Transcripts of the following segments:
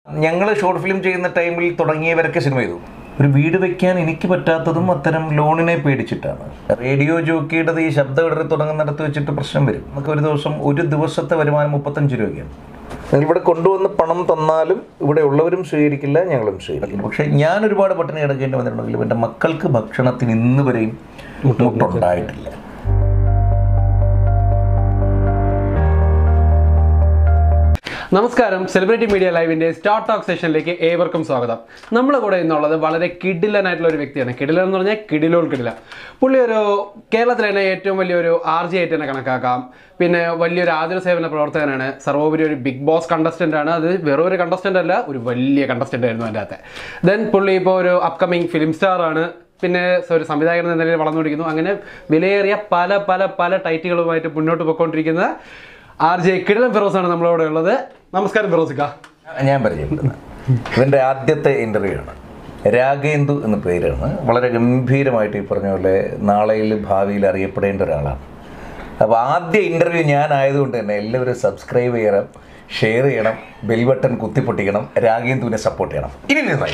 ഞങ്ങൾ short film ചെയ്യുന്ന ടൈമിൽ തുടങ്ങിയവരൊക്കെ സിനിമ ചെയ്തു ഒരു വീട് വെക്കാൻ എനിക്ക് പറ്റാത്തതും അത്തരം ലോണിനെ പേടിച്ചിട്ടാണ് റേഡിയോ ജോക്കിയുടേത് ഈ ശബ്ദം ഇടറി തുടങ്ങുന്നിടത്ത് വെച്ചിട്ട് പ്രശ്നം വരും നമുക്ക് ഒരു ദിവസം ഒരു ദിവസത്തെ വരുമാനം മുപ്പത്തഞ്ച് രൂപയ്ക്കാണ് നിങ്ങൾ ഇവിടെ കൊണ്ടുവന്ന് പണം തന്നാലും ഇവിടെ ഉള്ളവരും സ്വീകരിക്കില്ല ഞങ്ങളും സ്വീകരിക്കില്ല പക്ഷേ ഞാൻ ഒരുപാട് പട്ടിണി കിടക്കേണ്ടി വന്നിട്ടുണ്ടെങ്കിലും എൻ്റെ മക്കൾക്ക് ഭക്ഷണത്തിന് ഇന്ന് വരെയും മുട്ടുണ്ടായിട്ടില്ല നമസ്കാരം സെലിബ്രിറ്റി മീഡിയ ലൈവിന്റെ സ്റ്റാർ ടോക്ക് സെഷനിലേക്ക് ഏവർക്കും സ്വാഗതം നമ്മുടെ കൂടെ ഇന്നുള്ളത് വളരെ കിഡിലനായിട്ടുള്ള ഒരു വ്യക്തിയാണ് കിഡിലൻ എന്ന് പറഞ്ഞാൽ കിഡിലോൾ കിഡില പുള്ളി ഒരു കേരളത്തിലെ തന്നെ ഏറ്റവും വലിയൊരു ആർ ജി ആയിട്ട് തന്നെ കണക്കാക്കാം പിന്നെ വലിയൊരു ആതുര സേവന പ്രവർത്തകനാണ് സർവോപരി ഒരു ബിഗ് ബോസ് കണ്ടസ്റ്റന്റ് ആണ് അത് വെറും ഒരു കണ്ടസ്റ്റന്റ് അല്ല ഒരു വലിയ കണ്ടസ്റ്റന്റ് ആയിരുന്നു അതിൻ്റെ അകത്ത് ദെൻ പുള്ളി ഇപ്പോൾ ഒരു അപ്കമിങ് ഫിലിം സ്റ്റാർ ആണ് പിന്നെ ഒരു സംവിധായകൻ എന്ന നിലയിൽ വളർന്നുകൊണ്ടിരിക്കുന്നു അങ്ങനെ വിലയേറിയ പല പല പല ടൈറ്റുകളുമായിട്ട് മുന്നോട്ട് പോയിക്കൊണ്ടിരിക്കുന്ന ആർ ജെ കിടിലൻ ഫിറോസ് ആണ് നമ്മളോട് ഉള്ളത് നമസ്കാരം ഫിറോസിക്ക ഞാൻ പരിചയപ്പെടുന്നത് ഇവൻ്റെ ആദ്യത്തെ ഇൻ്റർവ്യൂ ആണ് രാഗേന്ദു എന്ന പേരാണ് വളരെ ഗംഭീരമായിട്ട് ഈ പറഞ്ഞ പോലെ നാളെയിൽ ഭാവിയിൽ അറിയപ്പെടേണ്ട ഒരാളാണ് അപ്പോൾ ആദ്യ ഇൻ്റർവ്യൂ ഞാൻ ആയതുകൊണ്ട് തന്നെ എല്ലാവരും സബ്സ്ക്രൈബ് ചെയ്യണം ഷെയർ ചെയ്യണം ബെൽ ബട്ടൺ കുത്തിപ്പൊട്ടിക്കണം രാഗേന്ദുവിനെ സപ്പോർട്ട് ചെയ്യണം ഇനി നന്നായി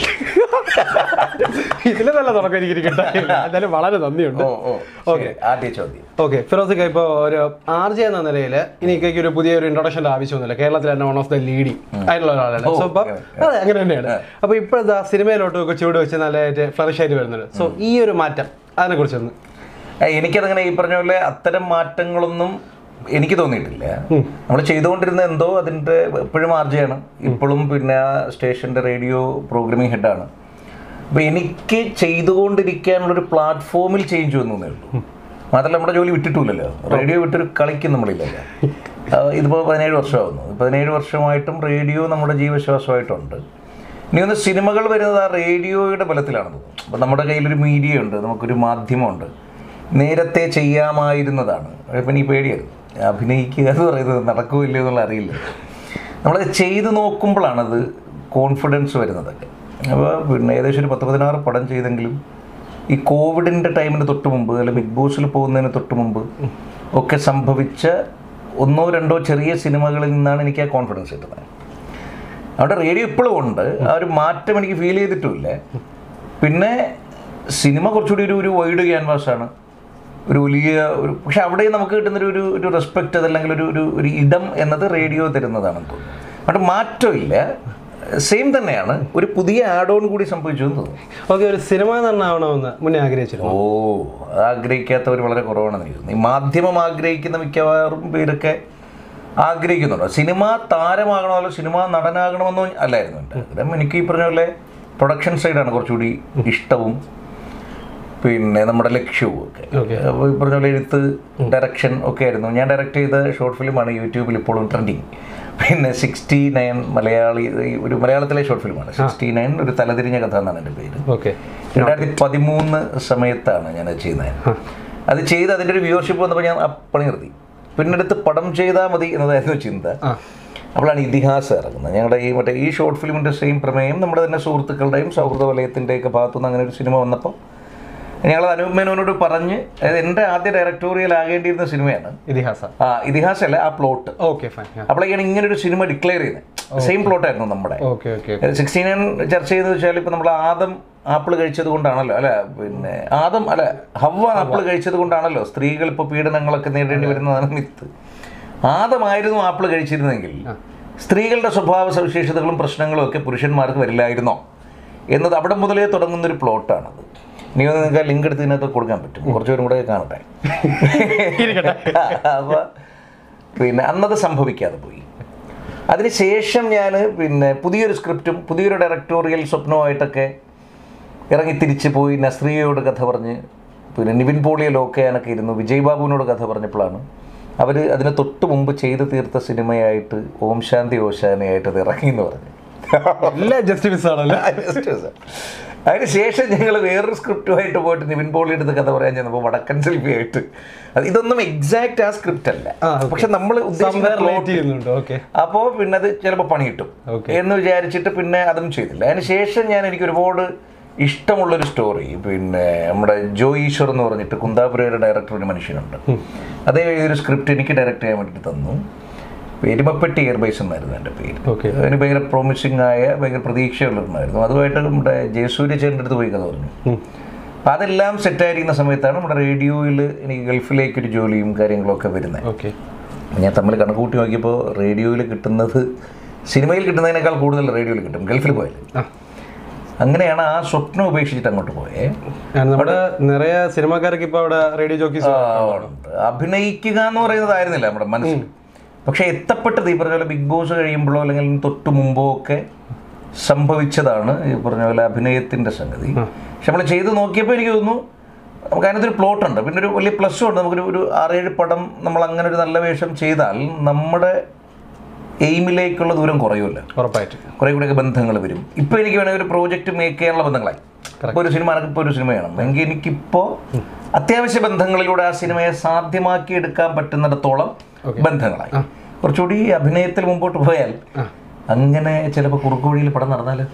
ഇതിൽ നല്ല തുടക്കം എനിക്ക് കിട്ടാൻ എന്തായാലും വളരെ നന്ദിയുണ്ട് ഓ ഓ ഓക്കെ ആദ്യ ചോദ്യം ഓക്കെ ഫിറോസിക്ക ഇപ്പോൾ ഒരു ആർ ജെ എന്ന നിലയിൽ എനിക്കൊക്കെ ഒരു പുതിയ ഒരു ഇൻട്രൊഡക്ഷൻ്റെ ആവശ്യമൊന്നുമില്ല കേരളത്തിൽ തന്നെ വൺ ഓഫ് ദ ലീഡിങ് ആയിട്ടുള്ള ഒരാളാണ് സോ ഇപ്പം അതെ അങ്ങനെ തന്നെയാണ് അപ്പോൾ ഇപ്പോഴത്തെ സിനിമയിലോട്ട് ഒക്കെ ചുവട് വെച്ച് നല്ലതായിട്ട് ഫ്ലറിഷ് ആയിട്ട് വരുന്നുണ്ട് സോ ഈ ഒരു മാറ്റം അതിനെക്കുറിച്ചൊന്ന് ഏ, എനിക്കതങ്ങനെ ഈ പറഞ്ഞ പോലെ അത്തരം മാറ്റങ്ങളൊന്നും എനിക്ക് തോന്നിയിട്ടില്ല നമ്മൾ ചെയ്തുകൊണ്ടിരുന്ന എന്തോ അതിൻ്റെ എപ്പോഴും ആർജയാണ് ഇപ്പോഴും പിന്നെ ആ സ്റ്റേഷൻ്റെ റേഡിയോ പ്രോഗ്രാമിംഗ് ഹെഡാണ് അപ്പോൾ എനിക്ക് ചെയ്തുകൊണ്ടിരിക്കാനുള്ളൊരു പ്ലാറ്റ്ഫോമിൽ ചേഞ്ച് വന്നേ ഉള്ളൂ മാത്രമല്ല നമ്മുടെ ജോലി വിട്ടിട്ടില്ലല്ലോ റേഡിയോ വിട്ടൊരു കളിക്കും നമ്മളില്ലല്ലോ ആ, ഇതിപ്പോൾ പതിനേഴ് വർഷമാകുന്നു പതിനേഴ് വർഷമായിട്ടും റേഡിയോ നമ്മുടെ ജീവശ്വാസമായിട്ടുണ്ട് ഇനി ഒന്ന് സിനിമകൾ വരുന്നത് ആ റേഡിയോയുടെ ബലത്തിലാണ് തോന്നുന്നു അപ്പോൾ നമ്മുടെ കയ്യിലൊരു മീഡിയ ഉണ്ട് നമുക്കൊരു മാധ്യമമുണ്ട് നേരത്തെ ചെയ്യാമായിരുന്നതാണ് പിന്നെ ഈ പേടിയായിരുന്നു അഭിനയിക്കുക എന്ന് പറയുന്നത് നടക്കുമോ ഇല്ലയോ എന്നുള്ള അറിയില്ല നമ്മളത് ചെയ്ത് നോക്കുമ്പോഴാണത് കോൺഫിഡൻസ് വരുന്നതൊക്കെ അപ്പോൾ പിന്നെ ഏകദേശം ഒരു പത്ത് പതിനാറ് പടം ചെയ്തെങ്കിലും ഈ കോവിഡിൻ്റെ ടൈമിന് തൊട്ട് മുമ്പ് അല്ല ബിഗ് ബോസിൽ പോകുന്നതിന് തൊട്ട് മുമ്പ് ഒക്കെ സംഭവിച്ച ഒന്നോ രണ്ടോ ചെറിയ സിനിമകളിൽ നിന്നാണ് എനിക്ക് ആ കോൺഫിഡൻസ് കിട്ടുന്നത് അവിടെ റേഡിയോ ഇപ്പോഴും ഉണ്ട് ആ ഒരു മാറ്റം എനിക്ക് ഫീൽ ചെയ്തിട്ടുമില്ല പിന്നെ സിനിമ കുറച്ചുകൂടി ഒരു ഒരു വൈഡ് ക്യാൻവാസാണ് ഒരു വലിയ ഒരു പക്ഷെ അവിടെ നമുക്ക് കിട്ടുന്നൊരു ഒരു ഒരു റെസ്പെക്റ്റ് അതല്ലെങ്കിൽ ഒരു ഒരു ഒരു ഇടം എന്നത് റേഡിയോ തരുന്നതാണെന്ന് തോന്നുന്നു അവിടെ മാറ്റമില്ല സെയിം തന്നെയാണ് ഒരു പുതിയ ആഡ് ഓൺ കൂടി സംഭവിച്ചു എന്ന് തോന്നുന്നു ഓക്കെ ഒരു സിനിമ നടനാവണമെന്ന് മുന്നേ ആഗ്രഹിച്ചിരുന്നു ഓ അത് ആഗ്രഹിക്കാത്തവർ വളരെ കുറവാണെന്ന് തോന്നുന്നു ഈ മാധ്യമം ആഗ്രഹിക്കുന്ന മിക്കവാറും പേരൊക്കെ ആഗ്രഹിക്കുന്നുണ്ടോ സിനിമ താരമാകണമോ അല്ല സിനിമ നടനാകണമെന്നോ അല്ലായിരുന്നു എൻ്റെ ആഗ്രഹം എനിക്ക് ഈ പറഞ്ഞ പോലെ പ്രൊഡക്ഷൻ സൈഡാണ് കുറച്ചുകൂടി ഇഷ്ടവും പിന്നെ നമ്മുടെ ലക്ഷ്യവും ഒക്കെ Okay. അപ്പോൾ ഈ പറഞ്ഞ പോലെ എഴുത്ത് ഡയറക്ഷൻ ഒക്കെ ആയിരുന്നു ഞാൻ ഡയറക്റ്റ് ചെയ്ത ഷോർട്ട് ഫിലിമാണ് യൂട്യൂബിൽ ഇപ്പോഴും ട്രെൻഡിങ് പിന്നെ സിക്സ്റ്റി നയൻ മലയാളി ഈ ഒരു മലയാളത്തിലെ ഷോർട്ട് ഫിലിമാണ് സിക്സ്റ്റി നയൻ ഒരു തലതിരിഞ്ഞ കഥ എന്നാണ് എൻ്റെ പേര് ഓക്കെ രണ്ടായിരത്തി പതിമൂന്ന് സമയത്താണ് ഞാനത് ചെയ്യുന്നത് അത് ചെയ്ത് അതിൻ്റെ ഒരു വ്യൂവർഷിപ്പ് വന്നപ്പോൾ ഞാൻ ആ പണി നിർത്തി പിന്നെ അടുത്ത് പടം ചെയ്താൽ മതി എന്നതായിരുന്നു ചിന്ത ആ അപ്പോഴാണ് ഇതിഹാസം ഇറങ്ങുന്നത് ഞങ്ങളുടെ ഈ മറ്റേ ഈ ഷോർട്ട് ഫിലിമിൻ്റെ സെയിം പ്രമേയം നമ്മുടെ തന്നെ സുഹൃത്തുക്കളുടെയും സൗഹൃദ വലയത്തിൻ്റെയൊക്കെ ഭാഗത്തുനിന്ന് അങ്ങനെ ഒരു സിനിമ വന്നപ്പോൾ ഞങ്ങൾ അനൂപ് മേനോനോട് പറഞ്ഞ് അതായത് എൻ്റെ ആദ്യ ഡയറക്ടോറിയൽ ആകേണ്ടിയിരുന്ന സിനിമയാണ് ഇതിഹാസ ആ ഇതിഹാസമല്ല ആ പ്ലോട്ട് ഓക്കെ ഫൈൻ അപ്പോഴേക്കാണ് ഇങ്ങനെ ഒരു സിനിമ ഡിക്ലെയർ ചെയ്യുന്നത് സെയിം പ്ലോട്ടായിരുന്നു നമ്മുടെ ഓക്കെ ഓക്കെ സിക്സ്റ്റി നയൻ ചർച്ച ചെയ്തെന്ന് വെച്ചാൽ ഇപ്പം നമ്മൾ ആദം ആപ്പിൾ കഴിച്ചത് കൊണ്ടാണല്ലോ അല്ല പിന്നെ ആദം അല്ല ഹവ്വ ആപ്പിൾ കഴിച്ചത് കൊണ്ടാണല്ലോ സ്ത്രീകൾ ഇപ്പോൾ പീഡനങ്ങളൊക്കെ നേരിടേണ്ടി വരുന്നതാണ് മിത്ത് ആദമായിരുന്നു ആപ്പിൾ കഴിച്ചിരുന്നെങ്കിൽ സ്ത്രീകളുടെ സ്വഭാവ സവിശേഷതകളും പ്രശ്നങ്ങളും ഒക്കെ പുരുഷന്മാർക്ക് വരില്ലായിരുന്നോ എന്നത് അവിടെ മുതലേ തുടങ്ങുന്നൊരു പ്ലോട്ടാണത് ഇനി ഒന്ന് നിങ്ങൾക്ക് ലിങ്ക് എടുത്ത് ഇതിനകത്ത് കൊടുക്കാൻ പറ്റും കുറച്ചുപേരും കൂടെ കാണട്ടെ അപ്പോൾ പിന്നെ അന്നത് സംഭവിക്കാതെ പോയി അതിനുശേഷം ഞാൻ പിന്നെ പുതിയൊരു സ്ക്രിപ്റ്റും പുതിയൊരു ഡയറക്ടോറിയൽ സ്വപ്നവുമായിട്ടൊക്കെ ഇറങ്ങി തിരിച്ച് പോയി നസ്രിയയോട് കഥ പറഞ്ഞ് പിന്നെ നിവിൻ പോളിയെ ലോക്കയാനൊക്കെ ഇരുന്നു വിജയ് ബാബുവിനോട് കഥ പറഞ്ഞപ്പോഴാണ് അവർ അതിന് തൊട്ട് മുമ്പ് ചെയ്തു തീർത്ത സിനിമയായിട്ട് ഓം ശാന്തി ഓശാനയായിട്ട് അത് ഇറങ്ങി എന്ന് പറഞ്ഞു എല്ലാം ജസ്റ്റ് മിസ് ആണല്ലോ അതിന് ശേഷം ഞങ്ങൾ വേറൊരു സ്ക്രിപ്റ്റുമായിട്ട് പോയിട്ട് നിവിൻ പോളിയുടെ അടുത്ത് കഥ പറയാൻ ചെന്നപ്പോൾ വടക്കൻ സെൽഫി ആയിട്ട് അത് ഇതൊന്നും എക്സാക്റ്റ് ആ സ്ക്രിപ്റ്റ് അല്ല ആ, okay. പക്ഷെ നമ്മൾ സംവേർ റിലേറ്റ് ചെയ്യുന്നുണ്ട് ഓക്കെ അപ്പോൾ പിന്നെ അത് ചിലപ്പോൾ പണി കിട്ടും Okay. എന്ന് വിചാരിച്ചിട്ട് പിന്നെ അതും ചെയ്തില്ല അതിന് ശേഷം ഞാൻ എനിക്ക് ഒരുപാട് ഇഷ്ടമുള്ളൊരു സ്റ്റോറി പിന്നെ നമ്മുടെ ജോ ഈശ്വർ എന്ന് പറഞ്ഞിട്ട് കുന്താപുരയുടെ ഡയറക്ടർ ഒരു മനുഷ്യനുണ്ട് അതേ എഴുതിയൊരു സ്ക്രിപ്റ്റ് എനിക്ക് ഡയറക്റ്റ് ചെയ്യാൻ വേണ്ടിയിട്ട് തന്നു എരുമപ്പെട്ടി എയർബേസ് എന്നായിരുന്നു എൻ്റെ പേര് ഓക്കെ അതിന് ഭയങ്കര പ്രോമിസിങ് ആയ ഭയങ്കര പ്രതീക്ഷയുള്ളതായിരുന്നു അതുമായിട്ട് നമ്മുടെ ജയസൂര്യ ചേട്ടൻ്റെ അടുത്ത് പോയി കഥ പറഞ്ഞു അപ്പം അതെല്ലാം സെറ്റായിരിക്കുന്ന സമയത്താണ് നമ്മുടെ റേഡിയോയിൽ എനിക്ക് ഗൾഫിലേക്കൊരു ജോലിയും കാര്യങ്ങളൊക്കെ വരുന്നത് ഓക്കെ ഞാൻ തമ്മിൽ കണക്കൂട്ടി നോക്കിയപ്പോൾ റേഡിയോയിൽ കിട്ടുന്നത് സിനിമയിൽ കിട്ടുന്നതിനേക്കാൾ കൂടുതൽ റേഡിയോയിൽ കിട്ടും ഗൾഫിൽ പോയാൽ ആ അങ്ങനെയാണ് ആ സ്വപ്നം ഉപേക്ഷിച്ചിട്ട് അങ്ങോട്ട് പോയേ നമ്മുടെ നിറയെ സിനിമാക്കാരൊക്കെ ഇപ്പൊ അവിടെ റേഡിയോ ജോക്കീസ് ആ, ഉണ്ട്. അഭിനയിക്കുക എന്ന് പറയുന്നതായിരുന്നില്ല നമ്മുടെ മനസ്സിൽ പക്ഷെ എത്തപ്പെട്ടത് ഈ പറഞ്ഞ പോലെ ബിഗ് ബോസ് കഴിയുമ്പോഴോ അല്ലെങ്കിൽ തൊട്ട് മുമ്പോ ഒക്കെ സംഭവിച്ചതാണ് ഈ പറഞ്ഞ പോലെ അഭിനയത്തിന്റെ സംഗതി പക്ഷെ നമ്മൾ ചെയ്ത് നോക്കിയപ്പോൾ എനിക്ക് തോന്നുന്നു നമുക്ക് അതിനകത്തൊരു പ്ലോട്ട് ഉണ്ട് പിന്നെ ഒരു വലിയ പ്ലസ്സും ഉണ്ട് നമുക്കൊരു ഒരു ആറേഴ് പടം നമ്മൾ അങ്ങനെ ഒരു നല്ല വേഷം ചെയ്താൽ നമ്മുടെ എയിമിലേക്കുള്ള ദൂരം കുറയുമല്ലോ ഉറപ്പായിട്ട് കുറേ കൂടെയൊക്കെ ബന്ധങ്ങൾ വരും ഇപ്പോൾ എനിക്ക് വേണമെങ്കിൽ ഒരു പ്രോജക്റ്റ് മേക്ക് ചെയ്യാനുള്ള ബന്ധങ്ങളായി ഇപ്പോൾ ഒരു സിനിമ ഇപ്പോൾ ഒരു സിനിമയാണ് എങ്കിൽ എനിക്കിപ്പോൾ അത്യാവശ്യ ബന്ധങ്ങളിലൂടെ ആ സിനിമയെ സാധ്യമാക്കി എടുക്കാൻ പറ്റുന്നിടത്തോളം ബന്ധങ്ങളായി കുറച്ചുകൂടി ഈ അഭിനയത്തിൽ മുമ്പോട്ട് പോയാൽ അങ്ങനെ ചിലപ്പോൾ കുറുക്കു വഴിയിൽ പടം നടന്നാല്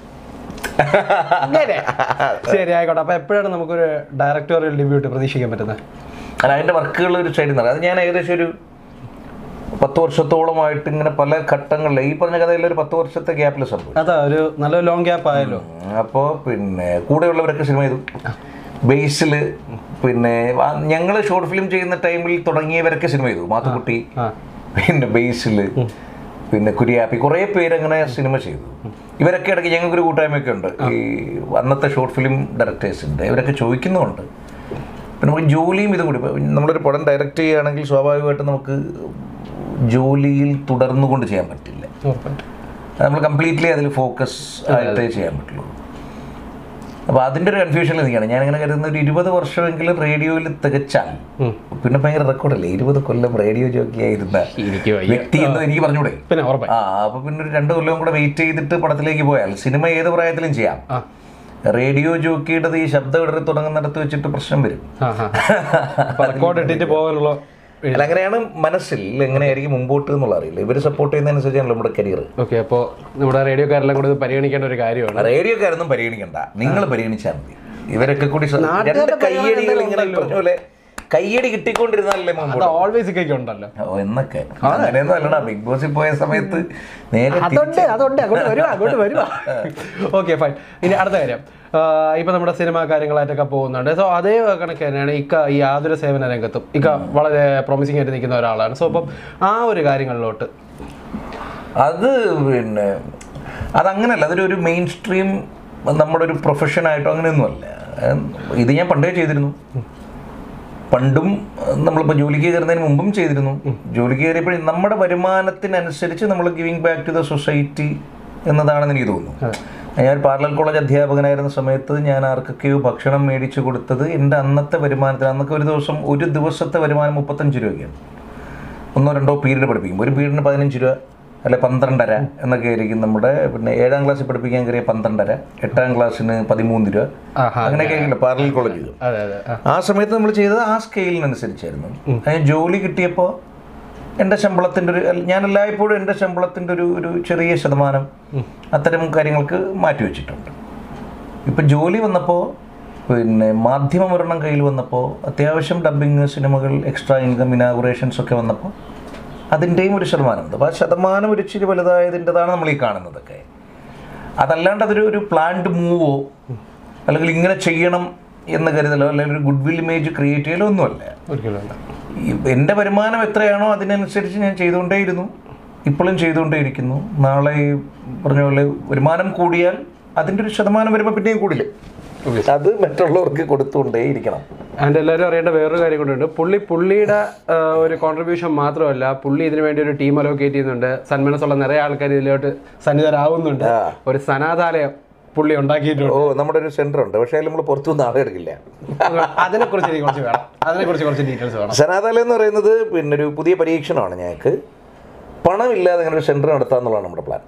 ശരി ആയിക്കോട്ടെ അപ്പൊ എപ്പോഴാണ് നമുക്കൊരു ഡയറക്ടോറിയൽ ഡെബ്യൂട്ട് പ്രതീക്ഷിക്കാൻ പറ്റുന്നത് അല്ല അതിൻ്റെ വർക്കുകൾ ഒരു സൈഡിൽ നടക്കും അത് ഞാൻ ഏകദേശം ഒരു പത്ത് വർഷത്തോളമായിട്ട് ഇങ്ങനെ പല ഘട്ടങ്ങളിൽ ഈ പറഞ്ഞ കഥയിൽ ഒരു പത്ത് വർഷത്തെ ഗ്യാപ്പിൽ സംഭവിച്ചു അതാ ഒരു നല്ല ലോങ് ഗ്യാപ്പ് ആയല്ലോ അപ്പോൾ പിന്നെ കൂടെയുള്ളവരൊക്കെ സിനിമ ചെയ്തു ബേസിൽ പിന്നെ ഞങ്ങൾ ഷോർട്ട് ഫിലിം ചെയ്യുന്ന ടൈമിൽ തുടങ്ങിയവരൊക്കെ സിനിമ ചെയ്തു മാത്തുക്കുട്ടി ആ പിന്നെ ബേസിൽ പിന്നെ കുര്യാപ്പി കുറേ പേരങ്ങനെ സിനിമ ചെയ്തു ഇവരൊക്കെ ഇടയ്ക്ക് ഞങ്ങൾക്കൊരു കൂട്ടായ്മയൊക്കെ ഉണ്ട് ഈ അന്നത്തെ ഷോർട്ട് ഫിലിം ഡയറക്ടേഴ്സിൻ്റെ ഇവരൊക്കെ ചോദിക്കുന്നുമുണ്ട് പിന്നെ നമുക്ക് ജോലിയും ഇതും കൂടി ഇപ്പം നമ്മളൊരു പടം ഡയറക്റ്റ് ചെയ്യുകയാണെങ്കിൽ സ്വാഭാവികമായിട്ടും നമുക്ക് ജോലിയിൽ തുടർന്നുകൊണ്ട് ചെയ്യാൻ പറ്റില്ല ഉറപ്പായിട്ട് അത് നമ്മൾ കംപ്ലീറ്റ്ലി അതിൽ ഫോക്കസ് ആയിട്ടേ ചെയ്യാൻ പറ്റുള്ളൂ അപ്പോൾ അതിൻ്റെ ഒരു കൺഫ്യൂഷനിൽ നിൽക്കുകയാണ് ഞാനിങ്ങനെ കരുതുന്ന ഒരു ഇരുപത് വർഷമെങ്കിലും റേഡിയോയിൽ തികച്ചാൽ ഉം. പിന്നെ ഭയങ്കര റെക്കോർഡല്ലേ ഇരുപത് കൊല്ലം റേഡിയോ ജോക്കിയായിരുന്ന എനിക്ക് വ്യക്തി എന്ന് എനിക്ക് പറഞ്ഞൂടെ പിന്നെ ഉറപ്പായി ആ അപ്പോൾ പിന്നെ ഒരു രണ്ട് കൊല്ലവും കൂടെ വെയിറ്റ് ചെയ്തിട്ട് പടത്തിലേക്ക് പോയാൽ സിനിമ ഏത് പ്രായത്തിലും ചെയ്യാം ആ റേഡിയോ ജോക്കിയുടേത് ഈ ശബ്ദം ഇടറി തുടങ്ങുന്നിടത്ത് വെച്ചിട്ട് പ്രശ്നം വരും ആ ആ അപ്പൊ റെക്കോർഡ് ഇട്ടിട്ട് പോകാനുള്ള അല്ല അങ്ങനെയാണ് മനസ്സിൽ എങ്ങനെയായിരിക്കും മുമ്പോട്ട് എന്നുള്ള അറിയില്ല ഇവർ സപ്പോർട്ട് ചെയ്യുന്നതനുസരിച്ചാണല്ലോ നമ്മുടെ കരിയർ ഓക്കെ അപ്പോൾ നമ്മുടെ റേഡിയോക്കാരെല്ലാം കൂടി ഇത് പരിഗണിക്കേണ്ട ഒരു കാര്യമാണ് റേഡിയോക്കാരൊന്നും പരിഗണിക്കണ്ട നിങ്ങൾ പരിഗണിച്ചാൽ മതി ഇവരൊക്കെ കൂടി സ- രണ്ട് കയ്യടികൾ ഇങ്ങനെ ഈ പറഞ്ഞ പോലെ കയ്യടി കിട്ടിക്കൊണ്ടിരുന്നാലല്ലേ അത് മുമ്പോട്ട് ഓൾവേസ് ഒക്കെ ഉണ്ടല്ലോ ഓ എന്നൊക്കെ അങ്ങനെയൊന്നും അല്ലടാ ബിഗ് ബോസിൽ പോയ സമയത്ത് നേരെ അതുണ്ട് അതുണ്ട് അങ്ങോട്ട് വരുവാ അങ്ങോട്ട് വരുവാ ഓക്കെ ഫൈൻ ഇനി അടുത്ത കാര്യം ആഹ് ഇപ്പൊ നമ്മുടെ സിനിമ കാര്യങ്ങളായിട്ടൊക്കെ പോകുന്നുണ്ട് സോ അതേ കണക്ക് തന്നെയാണ് ഇക്ക ഈ ആതുര സേവന രംഗത്തും ഇക്ക വളരെ പ്രോമിസിംഗ് ആയിട്ട് നിൽക്കുന്ന ഒരാളാണ് സോ അപ്പം ആ ഒരു കാര്യങ്ങളിലോട്ട് അത് പിന്നെ അതങ്ങനല്ല അതൊരു ഒരു മെയിൻ സ്ട്രീം നമ്മുടെ ഒരു പ്രൊഫഷനായിട്ടോ അങ്ങനെയൊന്നുമല്ല ഏഹ് ഇത് ഞാൻ പണ്ടേ ചെയ്തിരുന്നു പണ്ടും നമ്മളിപ്പോൾ ജോലിക്ക് കയറുന്നതിന് മുമ്പും ചെയ്തിരുന്നു ജോലിക്ക് കയറിയപ്പോഴും നമ്മുടെ വരുമാനത്തിനനുസരിച്ച് നമ്മൾ giving back to the society എന്നതാണെന്ന് എനിക്ക് തോന്നുന്നു ഞാൻ പാർലർ കോളേജ് അധ്യാപകനായിരുന്ന സമയത്ത് ഞാൻ ആർക്കൊക്കെയോ ഭക്ഷണം മേടിച്ചു കൊടുത്തത് എൻ്റെ അന്നത്തെ വരുമാനത്തിൽ അന്നൊക്കെ ഒരു ദിവസം ഒരു ദിവസത്തെ വരുമാനം മുപ്പത്തഞ്ച് രൂപയ്ക്കാണ് ഒന്നോ രണ്ടോ പീരീഡ് പഠിപ്പിക്കും ഒരു പീരീഡിന് പതിനഞ്ച് രൂപ അല്ലെ പന്ത്രണ്ടര എന്നൊക്കെ ആയിരിക്കും നമ്മുടെ പിന്നെ ഏഴാം ക്ലാസ്സിൽ പഠിപ്പിക്കാൻ കയറിയ പന്ത്രണ്ടര എട്ടാം ക്ലാസ്സിന് പതിമൂന്ന് രൂപ ആഹാ അങ്ങനെയൊക്കെ ആയിരിക്കില്ല പാർലൽ കോളേജ് അതെ അതെ ആ. ആ സമയത്ത് നമ്മൾ ചെയ്തത് ആ സ്കെയിലിനനുസരിച്ചായിരുന്നു അതിന് ജോലി കിട്ടിയപ്പോൾ എൻ്റെ ശമ്പളത്തിൻ്റെ ഒരു അല്ല, ഞാൻ എല്ലായ്പ്പോഴും എൻ്റെ ശമ്പളത്തിൻ്റെ ഒരു ഒരു ചെറിയ ശതമാനം അത്തരം കാര്യങ്ങൾക്ക് മാറ്റിവെച്ചിട്ടുണ്ട് ഇപ്പം ജോലി വന്നപ്പോൾ പിന്നെ മാധ്യമവരണം കയ്യിൽ വന്നപ്പോൾ അത്യാവശ്യം ഡബ്ബിങ് സിനിമകൾ എക്സ്ട്രാ ഇൻകം ഇനാഗുറേഷൻസ് ഒക്കെ വന്നപ്പോൾ അതിൻ്റെയും ഒരു ശതമാനമുണ്ട് അപ്പോൾ ആ ശതമാനം ഒരു ഇച്ചിരി വലുതായതിൻ്റെതാണ് നമ്മൾ ഈ കാണുന്നതൊക്കെ അതല്ലാണ്ട് അതൊരു ഒരു പ്ലാൻഡ് മൂവോ അല്ലെങ്കിൽ ഇങ്ങനെ ചെയ്യണം എന്ന് കരുതലോ അല്ലെങ്കിൽ ഒരു ഗുഡ് വിൽ ഇമേജ് ക്രിയേറ്റ് ചെയ്യലോ ഒന്നുമല്ല ഒരിക്കലും അല്ല ഈ എൻ്റെ വരുമാനം എത്രയാണോ അതിനനുസരിച്ച് ഞാൻ ചെയ്തുകൊണ്ടേയിരുന്നു ഇപ്പോഴും ചെയ്തുകൊണ്ടേയിരിക്കുന്നു നാളെ ഈ പറഞ്ഞ പോലെ വരുമാനം കൂടിയാൽ അതിൻ്റെ ഒരു ശതമാനം വരുമ്പോൾ പിന്നെയും കൂടില്ല അത് മറ്റുള്ളവർക്ക് കൊടുത്തുകൊണ്ടേ ഇരിക്കണം ആൻഡ് എല്ലാവരും അറിയേണ്ട വേറൊരു കാര്യം കൂടിയുണ്ട് പുള്ളി പുള്ളിയുടെ ആ, ഒരു കോൺട്രിബ്യൂഷൻ മാത്രമല്ല പുള്ളി ഇതിനു വേണ്ടി ഒരു ടീം അലോക്കേറ്റ് ചെയ്യുന്നുണ്ട് സന്മനസ്സുള്ള നിറയെ ആൾക്കാർ ഇതിലോട്ട് സന്നിധരാകുന്നുണ്ട് ഒരു സനാതാലയം പുള്ളി ഉണ്ടാക്കിയിട്ടുണ്ട് ഓ നമ്മുടെ ഒരു സെന്റർ ഉണ്ട് പക്ഷേ നമ്മൾ പുറത്തുനിന്ന് ആളെ എടുക്കില്ല അതിനെ കുറിച്ച് എനിക്ക് കുറച്ച് വേണം അതിനെ കുറിച്ച് കുറച്ച് ഡീറ്റെയിൽസ് വേണം സനാതലം എന്ന് പറയുന്നത് പിന്നെ ഒരു പുതിയ പരീക്ഷണമാണ് ഞങ്ങൾക്ക് പണമില്ലാതെ അങ്ങനെ ഒരു സെൻറ്റർ നടത്താന്നുള്ളതാണ് നമ്മുടെ പ്ലാൻ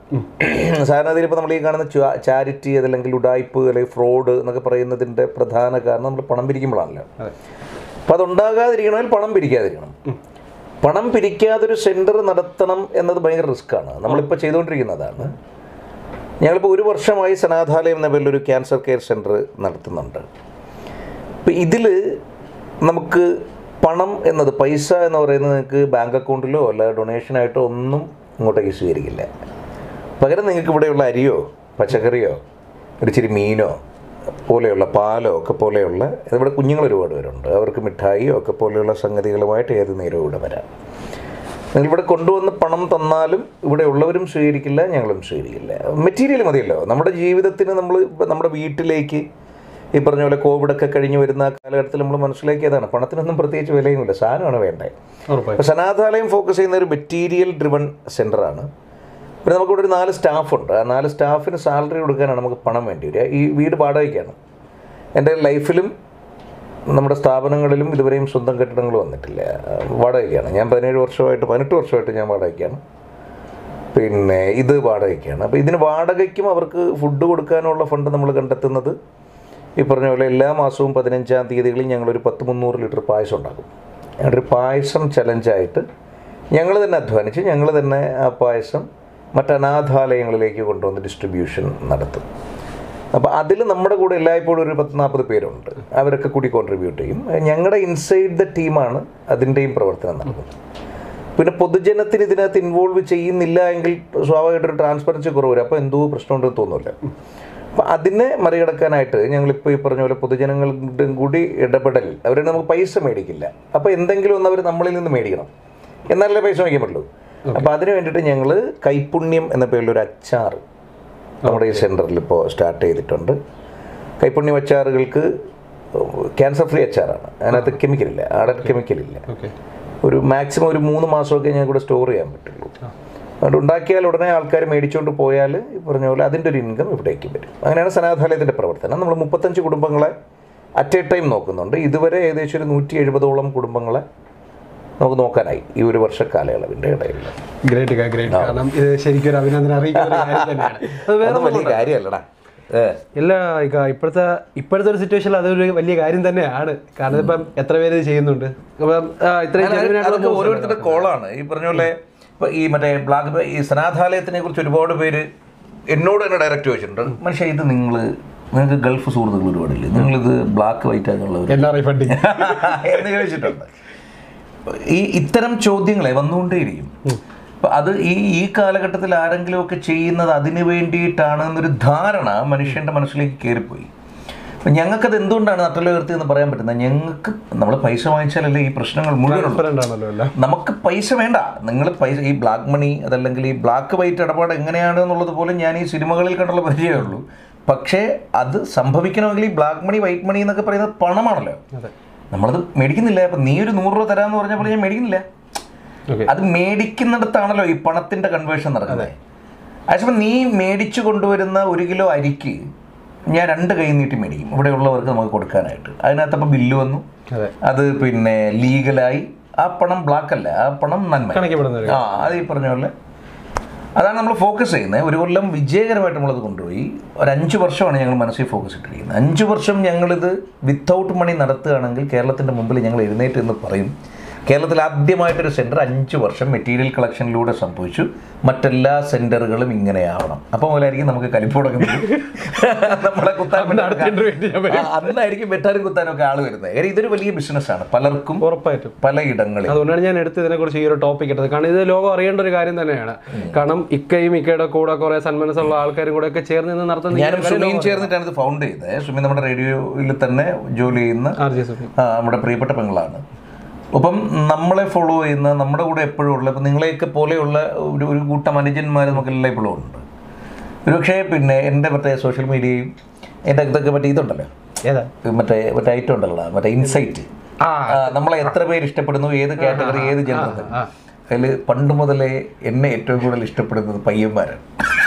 സാധാരണ ഇപ്പോൾ നമ്മൾ ഈ കാണുന്ന ചാരിറ്റി അതല്ലെങ്കിൽ ഉഡായ്പ് അല്ലെങ്കിൽ ഫ്രോഡ് എന്നൊക്കെ പറയുന്നതിൻ്റെ പ്രധാന കാരണം നമ്മൾ പണം പിരിക്കുമ്പോഴാണല്ലോ അതെ അപ്പോൾ അതുണ്ടാകാതിരിക്കണമെങ്കിൽ പണം പിരിക്കാതിരിക്കണം പണം പിരിക്കാതൊരു സെൻറ്റർ നടത്തണം എന്നത് ഭയങ്കര റിസ്ക്കാണ് നമ്മളിപ്പോൾ ചെയ്തുകൊണ്ടിരിക്കുന്നതാണ് ഞങ്ങളിപ്പോൾ ഒരു വർഷമായി സനാഥാലയം എന്ന പേരിലൊരു ക്യാൻസർ കെയർ സെൻറ്റർ നടത്തുന്നുണ്ട് ഇപ്പം ഇതിൽ നമുക്ക് പണം എന്നത് പൈസ എന്ന് പറയുന്നത് നിങ്ങൾക്ക് ബാങ്ക് അക്കൗണ്ടിലോ അല്ല ഡൊണേഷനായിട്ടോ ഒന്നും ഇങ്ങോട്ടേക്ക് സ്വീകരിക്കില്ല പകരം നിങ്ങൾക്ക് ഇവിടെയുള്ള അരിയോ പച്ചക്കറിയോ ഒരു ഇച്ചിരി മീനോ പോലെയുള്ള പാലോ ഒക്കെ പോലെയുള്ള ഇവിടെ കുഞ്ഞുങ്ങൾ ഒരുപാട് പേരുണ്ട് അവർക്ക് മിഠായിയോ ഒക്കെ പോലെയുള്ള സംഗതികളുമായിട്ട് ഏത് നേരവും ഇവിടെ വരാം നിങ്ങൾ ഇവിടെ കൊണ്ടുവന്ന് പണം തന്നാലും ഇവിടെ ഉള്ളവരും സ്വീകരിക്കില്ല ഞങ്ങളും സ്വീകരിക്കില്ല മെറ്റീരിയൽ മതിയല്ലോ നമ്മുടെ ജീവിതത്തിന് നമ്മൾ ഇപ്പം നമ്മുടെ വീട്ടിലേക്ക് ഈ പറഞ്ഞ പോലെ കോവിഡൊക്കെ കഴിഞ്ഞ് വരുന്ന ആ കാലഘട്ടത്തിൽ നമ്മൾ മനസ്സിലാക്കിയതാണ് പണത്തിനൊന്നും പ്രത്യേകിച്ച് വിലയുമില്ല സാധനമാണ് വേണ്ടേ ഉറപ്പായും അപ്പോൾ സനാഥാലയം ഫോക്കസ് ചെയ്യുന്ന ഒരു മെറ്റീരിയൽ ഡ്രിവൺ സെൻ്ററാണ് പിന്നെ നമുക്കിവിടെ ഒരു നാല് സ്റ്റാഫുണ്ട് ആ നാല് സ്റ്റാഫിന് സാലറി കൊടുക്കാനാണ് നമുക്ക് പണം വേണ്ടി വരിക ഈ വീട് വാടകയ്ക്കാണ് എൻ്റെ ലൈഫിലും നമ്മുടെ സ്ഥാപനങ്ങളിലും ഇതുവരെയും സ്വന്തം കെട്ടിടങ്ങൾ വന്നിട്ടില്ല വാടകയ്ക്കാണ് ഞാൻ പതിനേഴ് വർഷമായിട്ട് പതിനെട്ട് വർഷമായിട്ട് ഞാൻ വാടകയ്ക്കാണ് പിന്നെ ഇത് വാടകയ്ക്കാണ് അപ്പോൾ ഇതിന് വാടകയ്ക്കും അവർക്ക് ഫുഡ് കൊടുക്കാനുള്ള ഫണ്ട് നമ്മൾ കണ്ടെത്തുന്നത് ഈ പറഞ്ഞ പോലെ എല്ലാ മാസവും പതിനഞ്ചാം തീയതികളിൽ ഞങ്ങളൊരു പത്ത് മുന്നൂറ് ലിറ്റർ പായസം ഉണ്ടാക്കും ഞങ്ങളൊരു പായസം ചലഞ്ചായിട്ട് ഞങ്ങൾ തന്നെ അധ്വാനിച്ച് ഞങ്ങൾ തന്നെ ആ പായസം മറ്റ് അനാഥാലയങ്ങളിലേക്ക് കൊണ്ടുവന്ന് ഡിസ്ട്രിബ്യൂഷൻ നടത്തും അപ്പോൾ അതിൽ നമ്മുടെ കൂടെ എല്ലായ്പ്പോഴും ഒരു പത്ത് നാൽപ്പത് പേരുണ്ട് അവരൊക്കെ കൂടി കോൺട്രിബ്യൂട്ട് ചെയ്യും ഞങ്ങളുടെ ഇൻസൈഡ് ദ ടീമാണ് അതിൻ്റെയും പ്രവർത്തനം നടക്കുന്നത് പിന്നെ പൊതുജനത്തിന് ഇതിനകത്ത് ഇൻവോൾവ് ചെയ്യുന്നില്ല എങ്കിൽ സ്വാഭാവികമായിട്ടൊരു ട്രാൻസ്പെറൻസി കുറവ് വരും അപ്പോൾ എന്തോ പ്രശ്നമുണ്ടെന്ന് തോന്നില്ല അപ്പം അതിനെ മറികടക്കാനായിട്ട് ഞങ്ങളിപ്പോൾ ഈ പറഞ്ഞ പോലെ പൊതുജനങ്ങളുടെ കൂടി ഇടപെടൽ അവരെ നമുക്ക് പൈസ മേടിക്കില്ല അപ്പോൾ എന്തെങ്കിലും ഒന്ന് അവർ നമ്മളിൽ നിന്ന് മേടിക്കണം എന്നാലല്ലേ പൈസ വാങ്ങിക്കാൻ പറ്റുള്ളൂ അപ്പോൾ അതിന് വേണ്ടിയിട്ട് ഞങ്ങൾ കൈപുണ്യം എന്ന പേരിൽ ഒരു അച്ചാർ നമ്മുടെ ഈ സെൻറ്ററിൽ ഇപ്പോൾ സ്റ്റാർട്ട് ചെയ്തിട്ടുണ്ട് കൈപുണ്യം അച്ചാറുകൾക്ക് ക്യാൻസർ ഫ്രീ അച്ചാറാണ് അതിനകത്ത് കെമിക്കലില്ല ആടൻ കെമിക്കലില്ല ഓക്കെ ഒരു മാക്സിമം ഒരു മൂന്ന് മാസമൊക്കെ ഞങ്ങൾക്ക് ഇവിടെ സ്റ്റോർ ചെയ്യാൻ പറ്റുള്ളൂ അതുകൊണ്ട് ഉണ്ടാക്കിയാൽ ഉടനെ ആൾക്കാർ മേടിച്ചുകൊണ്ട് പോയാൽ ഈ പറഞ്ഞ പോലെ അതിൻ്റെ ഒരു ഇൻകം ഇവിടേക്ക് വരും അങ്ങനെയാണ് സനാഥാലയത്തിൻ്റെ പ്രവർത്തനം നമ്മൾ മുപ്പത്തഞ്ച് കുടുംബങ്ങളെ അറ്റ് എ ടൈം നോക്കുന്നുണ്ട് ഇതുവരെ ഏകദേശം ഒരു നൂറ്റി എഴുപതോളം കുടുംബങ്ങളെ നമുക്ക് നോക്കാനായി ഈ ഒരു വർഷ കാലയളവിൻ്റെ ഇടയിൽ ഗ്രേറ്റ് ഗ്രേറ്റ് കാരണം ഇത് ശരിക്കും ഒരു അഭിനന്ദനം അറിയിക്കുന്ന ഒരു കാര്യം തന്നെയാണ് അത് വേറെ അതൊന്നും വലിയ കാര്യമല്ലടാ ഏ ഇല്ല ഇക്ക, ഇപ്പോഴത്തെ ഇപ്പോഴത്തെ ഒരു സിറ്റുവേഷനിൽ അതൊരു വലിയ കാര്യം തന്നെയാണ് കാരണം ഇപ്പം എത്ര പേര് ഇത് ചെയ്യുന്നുണ്ട് അപ്പം ആ, ഇത്രയും genuine ആയിട്ടുള്ള അതൊക്കെ moves ഓരോരുത്തരുടെ കോളാണ് ഈ പറഞ്ഞ പോലെ ഇപ്പൊ ഈ മറ്റേ ബ്ലാക്ക് ഈ സനാഥാലയത്തിനെ കുറിച്ച് ഒരുപാട് പേര് എന്നോട് തന്നെ ഡയറക്റ്റ് ചോദിച്ചിട്ടുണ്ട് മനുഷ്യ ഇത് നിങ്ങൾ നിങ്ങൾക്ക് ഗൾഫ് സുഹൃത്തുക്കൾ ഒരുപാടില്ലേ നിങ്ങളിത് ബ്ലാക്ക് വൈറ്റ് ആകുള്ളവർ NRI ഫണ്ടിങ് എന്ന് ചോദിച്ചിട്ടുണ്ട് ഈ ഇത്തരം ചോദ്യങ്ങളെ വന്നുകൊണ്ടേയിരിക്കും അപ്പൊ അത് ഈ ഈ കാലഘട്ടത്തിൽ ആരെങ്കിലും ഒക്കെ ചെയ്യുന്നത് അതിന് വേണ്ടിയിട്ടാണ് എന്നൊരു ധാരണ മനുഷ്യന്റെ മനസ്സിലേക്ക് കയറിപ്പോയി അപ്പൊ ഞങ്ങൾക്കത് എന്തുകൊണ്ടാണ് നട്ടലുയർത്തി എന്ന് പറയാൻ പറ്റുന്നത് ഞങ്ങൾക്ക് നമ്മൾ പൈസ വാങ്ങിച്ചാലല്ലേ ഈ പ്രശ്നങ്ങൾ മുഴുവനുള്ളൂ ഡിഫറെന്റ് ആണല്ലോ എല്ലാം നമുക്ക് പൈസ വേണ്ട നിങ്ങൾ പൈസ ഈ ബ്ലാക്ക് മണി അതല്ലെങ്കിൽ ഈ ബ്ലാക്ക് വൈറ്റ് ഇടപാട് എങ്ങനെയാണ് എന്നുള്ളത് പോലും ഞാൻ ഈ സിനിമകളിൽ കണ്ടുള്ള പരിചയമേ ഉള്ളൂ പക്ഷേ അത് സംഭവിക്കണമെങ്കിൽ ഈ ബ്ലാക്ക് മണി വൈറ്റ് മണി എന്നൊക്കെ പറയുന്നത് പണമാണല്ലോ അതെ നമ്മളത് മേടിക്കുന്നില്ല അപ്പം നീ ഒരു നൂറ് രൂപ തരാമെന്ന് പറഞ്ഞപ്പോൾ ഞാൻ മേടിക്കുന്നില്ല ഓക്കെ അത് മേടിക്കുന്നിടത്താണല്ലോ ഈ പണത്തിന്റെ കൺവേർഷൻ നടക്കുന്നത് അതേസമയം നീ മേടിച്ചു കൊണ്ടുവരുന്ന ഒരു കിലോ അരിക്ക് ഞാൻ രണ്ട് കൈ നീട്ടി മേടിക്കും ഇവിടെയുള്ളവർക്ക് നമുക്ക് കൊടുക്കാനായിട്ട് അതിനകത്ത് അപ്പോൾ ബില്ല് വന്നു അതെ അത് പിന്നെ ലീഗലായി ആ പണം ബ്ലാക്ക് അല്ല ആ പണം നന്മ കണക്കിപ്പെടുന്ന ഒരു ആ അത് ഈ പറഞ്ഞ പോലെ അതാണ് നമ്മൾ ഫോക്കസ് ചെയ്യുന്നത് ഒരു കൊല്ലം വിജയകരമായിട്ട് നമ്മളത് കൊണ്ടുപോയി ഒരു അഞ്ച് വർഷമാണ് ഞങ്ങൾ മനസ്സിൽ ഫോക്കസ് ഇട്ടിരിക്കുന്നത് അഞ്ച് വർഷം ഞങ്ങളിത് വിത്തൗട്ട് മണി നടത്തുകയാണെങ്കിൽ കേരളത്തിൻ്റെ മുമ്പിൽ ഞങ്ങൾ എഴുന്നേറ്റ് എന്ന് പറയും കേരളത്തിൽ ആദ്യമായിട്ടൊരു സെൻറ്റർ അഞ്ച് വർഷം മെറ്റീരിയൽ കളക്ഷനിലൂടെ സംഭവിച്ചു മറ്റെല്ലാ സെൻറ്ററുകളും ഇങ്ങനെയാവണം അപ്പോൾ മുതലായിരിക്കും നമുക്ക് കലിപ്പ് തുടങ്ങുന്നത് നമ്മളെ കുത്താൻ അടുത്ത interview ആയിട്ട് ഞാൻ ആ, അന്നായിരിക്കും വെട്ടാനും കുത്താനും ഒക്കെ ആള് വരുന്നത് കാര്യം ഇതൊരു വലിയ ബിസിനസ്സാണ് പലർക്കും ഉറപ്പായിട്ടും പലയിടങ്ങളിൽ അതുകൊണ്ടാണ് ഞാൻ എടുത്ത് ഇതിനെ കുറിച്ച് ഈ ഒരു ടോപ്പിക് എടുത്തത് കാരണം ഇത് ലോകം അറിയേണ്ട ഒരു കാര്യം തന്നെയാണ് കാരണം ഇക്കയും ഇക്കയുടെ കൂടെ കുറെ സന്മനസ്സുള്ള ആൾക്കാരും കൂടെ ഒക്കെ ചേർന്ന് നിന്ന് നടത്തുന്ന ഈ ഞാനും ഒരു കാര്യം സുമിയും ചേർന്നിട്ടാണ് ഇത് ഫൗണ്ട് ചെയ്തത് സുമി നമ്മുടെ റേഡിയോയിൽ തന്നെ ജോലി ചെയ്യുന്ന ആർ ജി സുമി ആ, നമ്മുടെ പ്രിയപ്പെട്ട പെങ്ങളാണ് ഒപ്പം നമ്മളെ ഫോളോ ചെയ്യുന്ന നമ്മുടെ കൂടെ എപ്പോഴും ഉള്ള ഇപ്പം നിങ്ങളെയൊക്കെ പോലെയുള്ള ഒരു ഒരു കൂട്ടം അനുജന്മാർ നമുക്കെല്ലാം ഇപ്പോഴും ഉണ്ട് ഒരുപക്ഷേ പിന്നെ എൻ്റെ മറ്റേ സോഷ്യൽ മീഡിയയും എൻ്റെ ഇതൊക്കെ മറ്റേ ഇതുണ്ടല്ലോ ഏതാ മറ്റേ മറ്റേ ഐറ്റം ഉണ്ടല്ലോ മറ്റേ ഇൻസൈറ്റ് ആ നമ്മളെ എത്ര പേര് ഇഷ്ടപ്പെടുന്നു ഏത് കാറ്റഗറി ഏത് ജനറൽ അതിൽ പണ്ട് മുതലേ എന്നെ ഏറ്റവും കൂടുതൽ ഇഷ്ടപ്പെടുന്നത് പയ്യന്മാരാണ്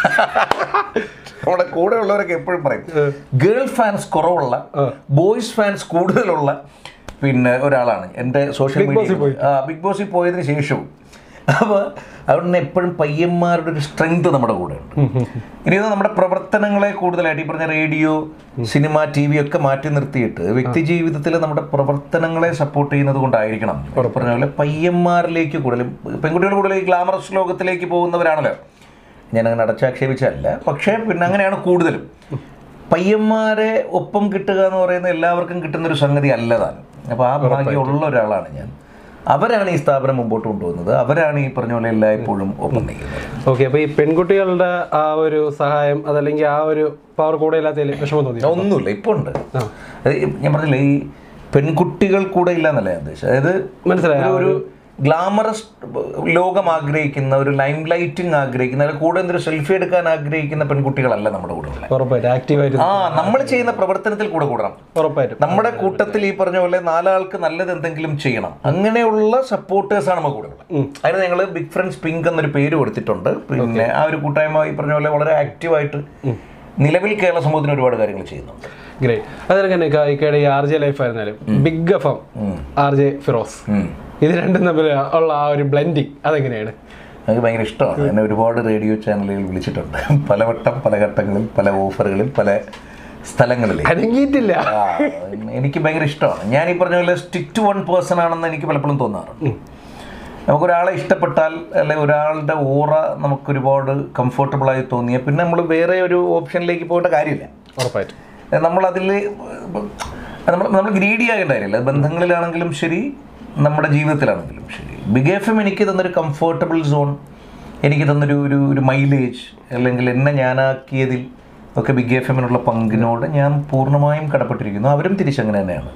നമ്മുടെ കൂടെ ഉള്ളവരൊക്കെ എപ്പോഴും പറയും ഗേൾ ഫാൻസ് കുറവുള്ള ബോയ്സ് ഫാൻസ് കൂടുതലുള്ള പിന്നെ ഒരാളാണ് എൻ്റെ സോഷ്യൽ മീഡിയ ബിഗ് ബോസിൽ പോയതിന് ശേഷവും അപ്പോൾ അതുകൊണ്ട് എപ്പോഴും പയ്യന്മാരുടെ ഒരു സ്ട്രെങ്ത് നമ്മുടെ കൂടെ ഉണ്ട് ഇനി ഇത് നമ്മുടെ പ്രവർത്തനങ്ങളെ കൂടുതലായിട്ട് ഈ പറഞ്ഞ റേഡിയോ സിനിമ ടി വി ഒക്കെ മാറ്റി നിർത്തിയിട്ട് വ്യക്തി ജീവിതത്തിൽ നമ്മുടെ പ്രവർത്തനങ്ങളെ സപ്പോർട്ട് ചെയ്യുന്നത് കൊണ്ടായിരിക്കണം ഈ പറഞ്ഞ പോലെ പയ്യന്മാരിലേക്ക് കൂടുതലും പെൺകുട്ടികൾ കൂടുതൽ ഈ ഗ്ലാമറസ് ലോകത്തിലേക്ക് പോകുന്നവരാണല്ലോ ഞാനങ്ങനെ അടച്ചാക്ഷേപിച്ചല്ല പക്ഷേ പിന്നെ അങ്ങനെയാണ് കൂടുതലും പയ്യന്മാരെ ഒപ്പം കിട്ടുക എന്ന് പറയുന്നത് എല്ലാവർക്കും കിട്ടുന്ന ഒരു സംഗതി അല്ലതാണ് അപ്പോൾ ആ ഭാഗ്യമുള്ള ഒരാളാണ് ഞാൻ അവരാണ് ഈ സ്ഥാപനം മുമ്പോട്ട് കൊണ്ടുപോകുന്നത് അവരാണ് ഈ പറഞ്ഞ പോലെ എല്ലായ്പ്പോഴും ഒപ്പം നിൽക്കുന്നത് ഓക്കെ അപ്പൊ ഈ പെൺകുട്ടികളുടെ ആ ഒരു സഹായം അതല്ലെങ്കിൽ ആ ഒരു പവർ കൂടെ ഇല്ലാത്തതിൽ വിഷമം തോന്നി ഒന്നുമില്ല ഇപ്പോൾ ഉണ്ട് അത് ഈ ഞാൻ പറഞ്ഞില്ലേ ഈ പെൺകുട്ടികൾ കൂടെ ഇല്ല എന്നല്ല ഞാൻ ഉദ്ദേശിച്ചത് അതായത് മനസ്സിലായി ഒരു- ഒരു ഗ്ലാമറസ് ലോകം ആഗ്രഹിക്കുന്ന ഒരു ലൈം ലൈറ്റിംഗ് ആഗ്രഹിക്കുന്ന അല്ലെങ്കിൽ കൂടെ എന്തൊരു സെൽഫി എടുക്കാൻ ആഗ്രഹിക്കുന്ന പെൺകുട്ടികളല്ല നമ്മുടെ കൂടെ ഉള്ളത് ഉറപ്പായിട്ടും ആക്റ്റീവായിട്ട് ആ നമ്മൾ ചെയ്യുന്ന പ്രവർത്തനത്തിൽ കൂടെ കൂടണം ഉറപ്പായിട്ടും നമ്മുടെ കൂട്ടത്തിൽ ഈ പറഞ്ഞ പോലെ നാലാൾക്ക് നല്ലത് എന്തെങ്കിലും ചെയ്യണം അങ്ങനെയുള്ള സപ്പോർട്ടേഴ്സാണ് നമ്മുടെ കൂടെ ഉള്ളത് അതിന് ഞങ്ങൾ ബിഗ് ഫ്രണ്ട്സ് പിങ്ക് എന്നൊരു പേര് കൊടുത്തിട്ടുണ്ട് പിന്നെ ആ ഒരു കൂട്ടായ്മ ഈ പറഞ്ഞ പോലെ വളരെ ആക്റ്റീവായിട്ട് നിലവിൽ കേരള സമൂഹത്തിന് ഒരുപാട് കാര്യങ്ങൾ ചെയ്യുന്നുണ്ട് ഗ്രേറ്റ് അതുപോലെ തന്നെ ഇക്കയുടെ ഈ ആർ ജെ ലൈഫ് ആയിരുന്നാലും big F M R J Firoz ഉം. ഇത് രണ്ടും തമ്മിൽ ഉള്ള ആ ഒരു ബ്ലെൻഡിങ് അതെങ്ങനെയാണ് എനിക്ക് ഭയങ്കര ഇഷ്ടമാണ് എന്നെ ഒരുപാട് റേഡിയോ ചാനലുകൾ വിളിച്ചിട്ടുണ്ട് പലവട്ടം പല ഘട്ടങ്ങളിൽ പല ഓഫറുകളിൽ പല സ്ഥലങ്ങളിൽ അനങ്ങിയിട്ടില്ല ആ, എനിക്ക് ഭയങ്കര ഇഷ്ടമാണ് ഞാൻ ഈ പറഞ്ഞ പോലെ സ്റ്റിക്ക് ടു വൺ പേഴ്സൺ ആണെന്ന് എനിക്ക് പലപ്പോഴും തോന്നാറുണ്ട് നമുക്കൊരാളെ ഇഷ്ടപ്പെട്ടാൽ അല്ലെങ്കിൽ ഒരാളുടെ ഓറ നമുക്ക് ഒരുപാട് കംഫർട്ടബിളായി തോന്നിയാൽ പിന്നെ നമ്മൾ വേറെ ഒരു ഓപ്ഷനിലേക്ക് പോകേണ്ട കാര്യമില്ല ഉറപ്പായിട്ടും നമ്മളതിൽ നമ്മൾ നമ്മൾ ഗ്രീഡി ആകേണ്ട കാര്യമില്ല അത് ബന്ധങ്ങളിലാണെങ്കിലും ശരി നമ്മുടെ ജീവിതത്തിലാണെങ്കിലും ശരി ബിഗ് എഫ് എം എനിക്ക് തന്നൊരു കംഫർട്ടബിൾ സോൺ എനിക്ക് തന്നൊരു ഒരു ഒരു മൈലേജ് അല്ലെങ്കിൽ എന്നെ ഞാനാക്കിയതിൽ ഒക്കെ ബിഗ് എഫ് എമ്മിനുള്ള പങ്കിനോട് ഞാൻ പൂർണ്ണമായും കടപ്പെട്ടിരിക്കുന്നു അവരും തിരിച്ചങ്ങനെ തന്നെയാണ്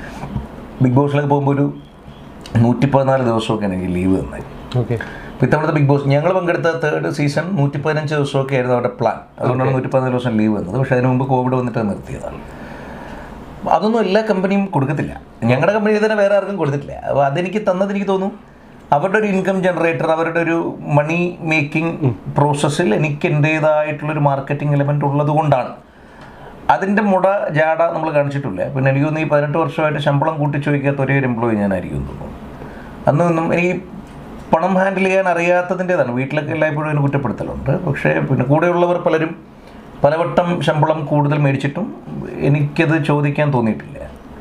ബിഗ് ബോസിലേക്ക് പോകുമ്പോൾ ഒരു നൂറ്റി പതിനാല് ദിവസമൊക്കെ എനിക്ക് ലീവ് തന്നത് ഓക്കെ അപ്പോൾ ഇത്തവണത്തെ ബിഗ് ബോസ് ഞങ്ങൾ പങ്കെടുത്ത തേർഡ് സീസൺ നൂറ്റി പതിനഞ്ച് ദിവസമൊക്കെ ആയിരുന്നു അവരുടെ പ്ലാൻ അതുകൊണ്ടാണ് നൂറ്റി പതിനാല് ദിവസം ലീവ് വന്നത് പക്ഷേ അതിന് മുമ്പ് കോവിഡ് വന്നിട്ട് അത് നിർത്തിയതാണ് അതൊന്നും എല്ലാ കമ്പനിയും കൊടുക്കത്തില്ല ഞങ്ങളുടെ കമ്പനി തന്നെ വേറെ ആർക്കും കൊടുത്തിട്ടില്ല അപ്പോൾ അതെനിക്ക് തന്നത് എനിക്ക് തോന്നുന്നു അവരുടെ ഒരു ഇൻകം ജനറേറ്റർ അവരുടെ ഒരു മണി മേക്കിംഗ് പ്രോസസ്സിൽ എനിക്ക് എൻ്റേതായിട്ടുള്ളൊരു മാർക്കറ്റിംഗ് എലമെൻ്റ് ഉള്ളത് കൊണ്ടാണ് അതിൻ്റെ മുട ജാട നമ്മൾ കാണിച്ചിട്ടില്ല പിന്നെ എനിക്ക് തോന്നുന്നു ഈ പതിനെട്ട് വർഷമായിട്ട് ശമ്പളം കൂട്ടി ചോദിക്കാത്ത ഒരേ ഒരു എംപ്ലോയി ഞാനായിരിക്കും എന്ന് തോന്നുന്നു അന്ന് നിന്നും എനിക്ക് പണം ഹാൻഡിൽ ചെയ്യാൻ അറിയാത്തതിൻ്റെതാണ് വീട്ടിലൊക്കെ എല്ലായ്പ്പോഴും അതിന് കുറ്റപ്പെടുത്തലുണ്ട് പക്ഷേ പിന്നെ കൂടെയുള്ളവർ പലരും പലവട്ടം ശമ്പളം കൂടുതൽ മേടിച്ചിട്ടും എനിക്കത് ചോദിക്കാൻ തോന്നിയിട്ടില്ല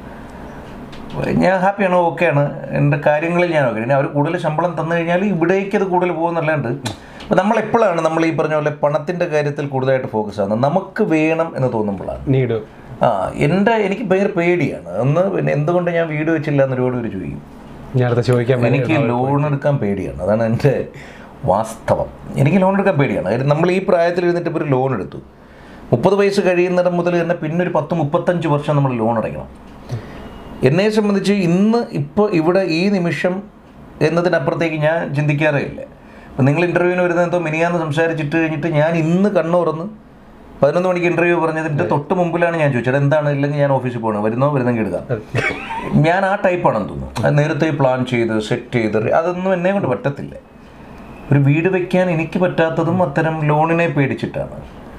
ഞാൻ ഹാപ്പിയാണ് ഓക്കെയാണ് എൻ്റെ കാര്യങ്ങളിൽ ഞാൻ ഓക്കെ ഇനി അവർ കൂടുതൽ ശമ്പളം തന്നു കഴിഞ്ഞാൽ ഇവിടേക്ക് അത് കൂടുതൽ പോകുന്നല്ലാണ്ട് അപ്പോൾ നമ്മൾ എപ്പോഴാണ് നമ്മൾ ഈ പറഞ്ഞ പോലെ പണത്തിൻ്റെ കാര്യത്തിൽ കൂടുതലായിട്ട് ഫോക്കസ് ആകുന്നത് നമുക്ക് വേണം എന്ന് തോന്നുമ്പോഴാണ് നീഡ് ആ എൻ്റെ എനിക്ക് ഭയങ്കര പേടിയാണ് ഒന്ന് പിന്നെ എന്തുകൊണ്ട് ഞാൻ വീട് വെച്ചില്ല എന്ന് ഒരുപാട് പേര് ചോദിക്കും ഞാൻ അടുത്ത ചോദിക്കാൻ വേണ്ടി എനിക്ക് ലോൺ എടുക്കാൻ പേടിയാണ് അതാണ് എൻ്റെ വാസ്തവം എനിക്ക് ലോൺ എടുക്കാൻ പേടിയാണ് കാര്യം നമ്മൾ ഈ പ്രായത്തിൽ ഇരുന്നിട്ട് ഇപ്പോൾ ഒരു ലോൺ എടുത്തു മുപ്പത് വയസ്സ് കഴിയുന്നിടം മുതൽ തന്നെ പിന്നെ ഒരു പത്ത് മുപ്പത്തഞ്ച് വർഷം നമ്മൾ ലോൺ അടയ്ക്കണം എന്നെ സംബന്ധിച്ച് ഇന്ന് ഇപ്പോൾ ഇവിടെ ഈ നിമിഷം എന്നതിനപ്പുറത്തേക്ക് ഞാൻ ചിന്തിക്കാറേ ഇല്ല ഇപ്പം നിങ്ങൾ ഇൻ്റർവ്യൂവിന് വരുന്ന എന്തോ മിനിയാന്ന് സംസാരിച്ചിട്ട് കഴിഞ്ഞിട്ട് ഞാൻ ഇന്ന് കണ്ണു തുറന്ന് പതിനൊന്ന് മണിക്ക് ഇൻ്റർവ്യൂ പറഞ്ഞതിൻ്റെ തൊട്ട് മുമ്പിലാണ് ഞാൻ ചോദിച്ചത് എന്താണ് ഇല്ലെങ്കിൽ ഞാൻ ഓഫീസിൽ പോകണം വരുന്നോ വരുന്നെങ്കിൽ എടുക്കാം ഞാൻ ആ ടൈപ്പാണെന്ന് തോന്നുന്നു അത് നേരത്തെ പ്ലാൻ ചെയ്ത് സെറ്റ് ചെയ്ത് അതൊന്നും എന്നെ കൊണ്ട് പറ്റത്തില്ല ഒരു വീട് വെക്കാൻ എനിക്ക് പറ്റാത്തതും അത്തരം ലോണിനെ പേടിച്ചിട്ടാണ്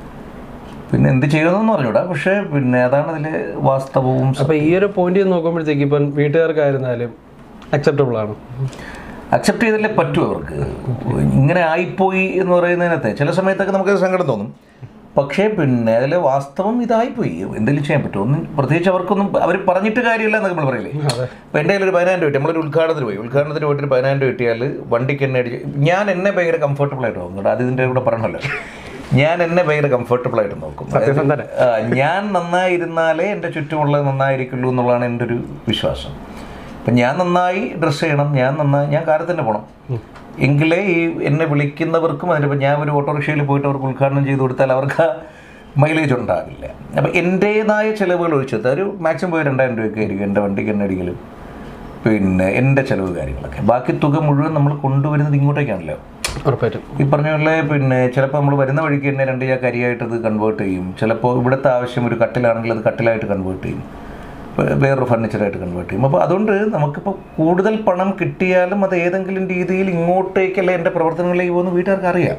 പിന്നെ എന്ത് ചെയ്യുമെന്നൊന്നും അറിഞ്ഞൂടാ പക്ഷേ പിന്നെ അതാണ് അതിലെ വാസ്തവവും അപ്പൊ ഈ ഒരു പോയിന്റ് നോക്കുമ്പോഴത്തേക്ക് ഇപ്പം വീട്ടുകാർക്കായിരുന്നാലും അക്സെപ്റ്റബിൾ ആണ് അക്സെപ്റ്റ് ചെയ്തല്ലേ പറ്റൂ അവർക്ക് ഇങ്ങനെ ആയിപ്പോയി എന്ന് പറയുന്നതിനകത്ത് ചില സമയത്തൊക്കെ നമുക്ക് സങ്കടം തോന്നും പക്ഷേ പിന്നെ അതിലെ വാസ്തവം ഇതായിപ്പോയി എന്തെങ്കിലും ചെയ്യാൻ പറ്റുമോ ഒന്നും പ്രത്യേകിച്ച് അവർക്കൊന്നും അവർ പറഞ്ഞിട്ട് കാര്യമില്ല എന്നൊക്കെ നമ്മൾ പറയില്ലേ അപ്പോൾ എൻ്റെ കയ്യിൽ ഒരു പതിനായിരം രൂപ കിട്ടി നമ്മളൊരു ഉദ്ഘാടനത്തിന് പോയി ഉദ്ഘാടനത്തിന് പോയിട്ട് ഒരു പതിനായിരം രൂപ കിട്ടിയാൽ വണ്ടിക്ക് എന്നെ അടിച്ച് ഞാൻ എന്നെ ഭയങ്കര കംഫർട്ടബിൾ ആയിട്ട് നോക്കും കേട്ടോ അത് ഇതിൻ്റെ കൂടെ പറഞ്ഞല്ലോ ഞാൻ എന്നെ ഭയങ്കര കംഫർട്ടബിൾ ആയിട്ട് നോക്കും സത്യസന്ധന. ആ, ഞാൻ നന്നായിരുന്നാലേ എൻ്റെ ചുറ്റുമുള്ളത് നന്നായിരിക്കുള്ളൂ എന്നുള്ളതാണ് എൻ്റെ ഒരു വിശ്വാസം അപ്പം ഞാൻ നന്നായി ഡ്രസ്സ് ചെയ്യണം ഞാൻ നന്നായി ഞാൻ കാലത്ത് തന്നെ പോകണം എങ്കിലേ ഈ എന്നെ വിളിക്കുന്നവർക്കും അതിനിപ്പോൾ ഞാൻ ഒരു ഓട്ടോറിക്ഷയിൽ പോയിട്ട് അവർക്ക് ഉദ്ഘാടനം ചെയ്ത് കൊടുത്താൽ അവർക്ക് മൈലേജ് ഉണ്ടാകില്ല അപ്പം എൻ്റേതായ ചിലവുകൾ ഒഴിച്ചത് ഒരു മാക്സിമം പോയി രണ്ടായിരം രൂപയൊക്കെ ആയിരിക്കും എൻ്റെ വണ്ടിക്ക് എണ്ണ അടിക്കലും പിന്നെ എൻ്റെ ചിലവ് കാര്യങ്ങളൊക്കെ ബാക്കി തുക മുഴുവൻ നമ്മൾ കൊണ്ടുവരുന്നത് ഇങ്ങോട്ടേക്കാണല്ലോ ഉറപ്പായിട്ടും ഈ പറഞ്ഞ പോലെ പിന്നെ ചിലപ്പോൾ നമ്മൾ വരുന്ന വഴിക്ക് തന്നെ രണ്ട് ചാക്ക് അരിയായിട്ട് അത് കൺവേർട്ട് ചെയ്യും ചിലപ്പോൾ ഇവിടുത്തെ ആവശ്യം ഒരു കട്ടിലാണെങ്കിൽ അത് കട്ടിലായിട്ട് കൺവേർട്ട് ചെയ്യും വേ- വേറൊരു ഫർണിച്ചറായിട്ട് കൺവേർട്ട് ചെയ്യും അപ്പോൾ അതുകൊണ്ട് നമുക്കിപ്പോൾ കൂടുതൽ പണം കിട്ടിയാലും അത് ഏതെങ്കിലും രീതിയിൽ ഇങ്ങോട്ടേക്കല്ല എൻ്റെ പ്രവർത്തനങ്ങളിലേക്ക് പോകുന്ന വീട്ടുകാർക്ക് അറിയാം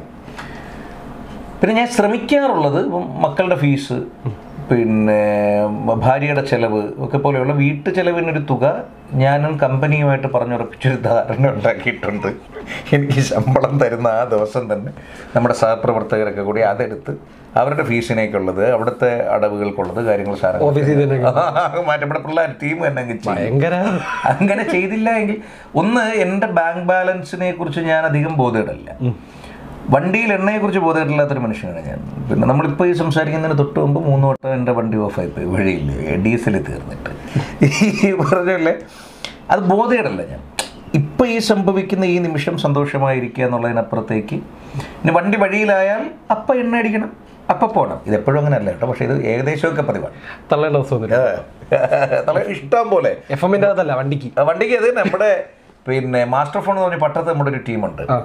പിന്നെ ഞാൻ ശ്രമിക്കാറുള്ളത് ഇപ്പം മക്കളുടെ ഫീസ് പിന്നെ ഭാര്യയുടെ ചെലവ് ഒക്കെ പോലെയുള്ള വീട്ടു ചെലവിനൊരു തുക ഞാനും കമ്പനിയുമായിട്ട് പറഞ്ഞുറപ്പിച്ചൊരു ധാരണ ഉണ്ടാക്കിയിട്ടുണ്ട് എനിക്ക് ശമ്പളം തരുന്ന ആ ദിവസം തന്നെ നമ്മുടെ സഹപ്രവർത്തകരൊക്കെ കൂടി അതെടുത്ത് അവരുടെ ഫീസിനേക്കുള്ളത് അവിടുത്തെ അടവുകൾക്കുള്ളത് കാര്യങ്ങൾ സാധനങ്ങൾ ഓഫീസിൽ തന്നെ മാറ്റപ്പെട്ട പിള്ളേർ ടീം തന്നെ അങ്ങ് ചെയ്യും ഭയങ്കര അങ്ങനെ ചെയ്തില്ല എങ്കിൽ ഒന്ന് എൻ്റെ ബാങ്ക് ബാലൻസിനെ കുറിച്ച് ഞാൻ അധികം ബോധമിടില്ല വണ്ടിയിൽ എണ്ണയെക്കുറിച്ച് ബോധമില്ലാത്തൊരു മനുഷ്യനാണ് ഞാൻ പിന്നെ നമ്മളിപ്പോൾ ഈ സംസാരിക്കുന്നതിന് തൊട്ട് മുമ്പ് മൂന്ന് വട്ടം എൻ്റെ വണ്ടി ഓഫായി പോയി വഴിയിൽ ഡീസൽ തീർന്നിട്ട് ഈ പറഞ്ഞല്ലേ അത് ബോധേടല്ല ഞാൻ ഇപ്പം ഈ സംഭവിക്കുന്ന ഈ നിമിഷം സന്തോഷമായിരിക്കുക എന്നുള്ളതിനപ്പുറത്തേക്ക് ഇനി വണ്ടി വഴിയിലായാൽ അപ്പം എണ്ണ അടിക്കണം അപ്പം പോകണം ഇത് എപ്പോഴും അങ്ങനെ അല്ല കേട്ടോ പക്ഷേ ഇത് ഏകദേശമൊക്കെ പതിവാണ് തള്ളേണ്ട ദിവസമൊന്നുമില്ല നല്ല ഇഷ്ടം പോലെ എഫ് എമ്മിൻ്റെ അകത്തല്ല വണ്ടിക്ക് ആ, വണ്ടിക്ക് അത് നമ്മുടെ പിന്നെ മാസ്റ്റർ ഫോൺ എന്ന് പറഞ്ഞ പട്ടത്ത് നമ്മുടെ ഒരു ടീമുണ്ട് ആ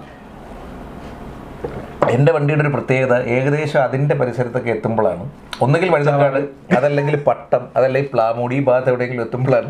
എൻ്റെ വണ്ടിയുടെ ഒരു പ്രത്യേകത ഏകദേശം അതിൻ്റെ പരിസരത്തൊക്കെ എത്തുമ്പോഴാണ് ഒന്നുകിൽ വഴുതക്കാട് അതല്ലെങ്കിൽ പട്ടം അതല്ലെങ്കിൽ പ്ലാമൂടി ഈ ഭാഗത്ത് എവിടെയെങ്കിലും എത്തുമ്പോഴാണ്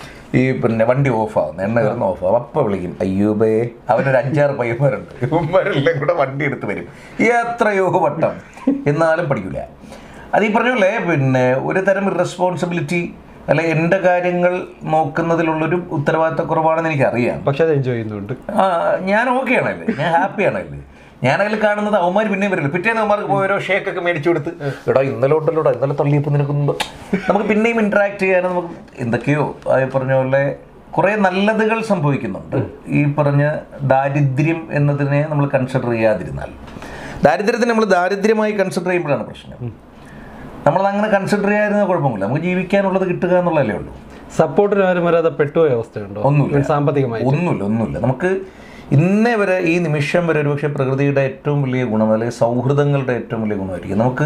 ഈ പിന്നെ വണ്ടി ഓഫ് ആവുന്നത് എണ്ണ കയറുന്ന ഓഫ് ആവും അപ്പം വിളിക്കും അയ്യൂബേ അവനൊരു അഞ്ചാറ് പയ്യന്മാരുണ്ട് ഇവന്മാരെല്ലാം കൂടെ വണ്ടി എടുത്ത് വരും എത്രയോ വട്ടം എന്നാലും പഠിക്കില്ല അത് ഈ പറഞ്ഞ പോലെ പിന്നെ ഒരു തരം ഇറസ്പോൺസിബിലിറ്റി അല്ലെ എൻ്റെ കാര്യങ്ങൾ നോക്കുന്നതിലുള്ളൊരു ഉത്തരവാദിത്തക്കുറവാണെന്ന് എനിക്കറിയാം പക്ഷെ അത് എൻജോയ് ചെയ്യുന്നുണ്ട് ആ ഞാൻ ഓക്കെ ആണല്ലേ ഞാൻ ഹാപ്പി ആണല്ലേ ഞാൻ അതിൽ കാണുന്നത് അവന്മാർ പിന്നെയും വരില്ല പിറ്റേന്ന് അവന്മാർക്ക് പോയി ഓരോ ഷേക്കൊക്കെ മേടിച്ചു കൊടുത്ത് എടാ ഇന്നലെ ഉണ്ടല്ലോടാ ഇന്നലെ തള്ളിയപ്പോൾ നിനക്കൊന്നും നമുക്ക് പിന്നെയും ഇൻട്രാക്ട് ചെയ്യാനും നമുക്ക് എന്തൊക്കെയോ ആ ഈ പറഞ്ഞ പോലെ കുറേ നല്ലതുകൾ സംഭവിക്കുന്നുണ്ട് ഈ പറഞ്ഞ ദാരിദ്ര്യം എന്നതിനെ നമ്മൾ കൺസിഡർ ചെയ്യാതിരുന്നാൽ ദാരിദ്ര്യത്തിന് നമ്മൾ ദാരിദ്ര്യമായി കൺസിഡർ ചെയ്യുമ്പോഴാണ് പ്രശ്നം നമ്മളത് അങ്ങനെ കൺസിഡർ ചെയ്യാതിരുന്ന കുഴപ്പമില്ല നമുക്ക് ജീവിക്കാനുള്ളത് കിട്ടുക എന്നുള്ളതല്ലേ ഉള്ളൂ സപ്പോർട്ടിന് ആരും വരാതെ പെട്ടുപോയ അവസ്ഥയുണ്ടോ ഒന്നുമില്ല. Means സാമ്പത്തികമായി ഒന്നുമില്ല ഒന്നുമില്ല നമുക്ക് ഇന്നേ വരെ ഈ നിമിഷം വരെ ഒരുപക്ഷെ പ്രകൃതിയുടെ ഏറ്റവും വലിയ ഗുണം അല്ലെങ്കിൽ സൗഹൃദങ്ങളുടെ ഏറ്റവും വലിയ ഗുണമായിരിക്കും നമുക്ക്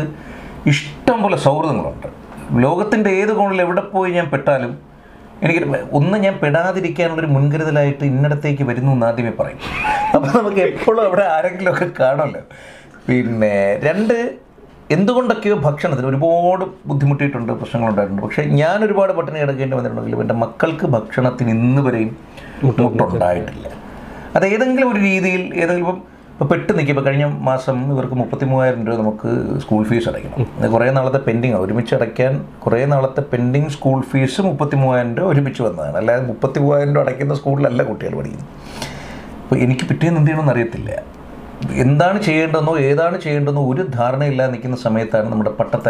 ഇഷ്ടം പോലെ സൗഹൃദങ്ങളുണ്ട് ലോകത്തിൻ്റെ ഏത് കോണിൽ എവിടെ പോയി ഞാൻ പെട്ടാലും എനിക്ക് ഒന്ന് ഞാൻ പെടാതിരിക്കാനുള്ളൊരു മുൻകരുതലായിട്ട് ഇന്നിടത്തേക്ക് വരുന്നു എന്ന് ആദ്യമേ പറയും അപ്പോൾ നമുക്ക് എപ്പോഴും അവിടെ ആരെങ്കിലുമൊക്കെ കാണുമല്ലോ പിന്നെ രണ്ട് എന്തുകൊണ്ടൊക്കെയോ ഭക്ഷണത്തിന് ഒരുപാട് ബുദ്ധിമുട്ടിയിട്ടുണ്ട് പ്രശ്നങ്ങളുണ്ടായിട്ടുണ്ട് പക്ഷേ ഞാൻ ഒരുപാട് പട്ടിണി കിടക്കേണ്ടി വന്നിട്ടുണ്ടെങ്കിലും എൻ്റെ മക്കൾക്ക് ഭക്ഷണത്തിന് ഇന്ന് വരെയും മുട്ടുണ്ടായിട്ടില്ല അത് ഏതെങ്കിലും ഒരു രീതിയിൽ ഏതെങ്കിലും ഇപ്പം ഇപ്പോൾ പെട്ട് നിൽക്കുമ്പോൾ കഴിഞ്ഞ മാസം ഇവർക്ക് മുപ്പത്തി മൂവായിരം രൂപ നമുക്ക് സ്കൂൾ ഫീസ് അടയ്ക്കണം അത് കുറേ നാളത്തെ പെൻഡിങ് ഒരുമിച്ച് അടയ്ക്കാൻ കുറേ നാളത്തെ പെൻഡിങ് സ്കൂൾ ഫീസ് മുപ്പത്തി മൂവായിരം രൂപ ഒരുമിച്ച് വന്നതാണ് അല്ലാതെ മുപ്പത്തി മൂവായിരം രൂപ അടയ്ക്കുന്ന സ്കൂളിലല്ല കുട്ടികൾ പഠിക്കുന്നത് അപ്പോൾ എനിക്ക് പിറ്റേന്ന് എന്ത് ചെയ്യണമെന്ന് അറിയത്തില്ല എന്താണ് ചെയ്യേണ്ടതെന്നോ ഏതാണ് ചെയ്യേണ്ടതെന്നോ ഒരു ധാരണയില്ലാതെ നിൽക്കുന്ന സമയത്താണ് നമ്മുടെ പട്ടത്തെ